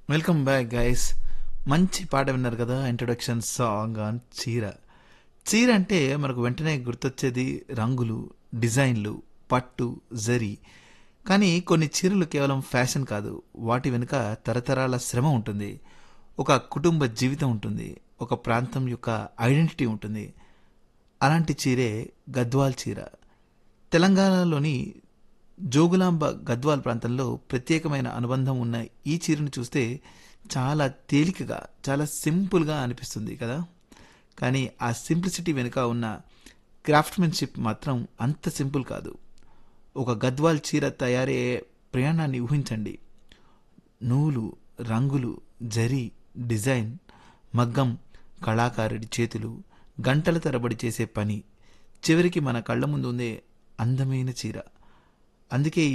welcome back guys మంచి పాట విన్నారు కదా ఇంట్రొడక్షన్ సాంగ్ ఆన్ చీర చీర అంటే మనకు వెంటనే గుర్తొచ్చేది రంగులు డిజైన్లు పట్టు జరీ కానీ కొన్ని చీరలు కేవలం ఫ్యాషన్ కాదు వాటి వెనుక తరతరాల శ్రమ ఉంటుంది ఒక కుటుంబ జీవితం ఉంటుంది ఒక ప్రాంతం యొక్క ఐడెంటిటీ ఉంటుంది అలాంటి చీరే గద్వాల్ చీర తెలంగాణలోని జోగులాంబ గద్వాల్ ప్రాంతంలో ప్రత్యేకమైన అనుబంధం ఉన్న ఈ చీరను చూస్తే చాలా తేలికగా చాలా సింపుల్గా అనిపిస్తుంది కదా కానీ ఆ సింప్లిసిటీ వెనుక ఉన్న క్రాఫ్ట్మెన్షిప్ మాత్రం అంత సింపుల్ కాదు ఒక గద్వాల్ చీర తయారయ్యే ప్రయాణాన్ని ఊహించండి నూలు రంగులు జరీ డిజైన్ మగ్గం కళాకారుడి చేతులు గంటల తరబడి చేసే పని చివరికి మన కళ్ళ ముందు ఉండే అందమైన చీర అందుకే ఈ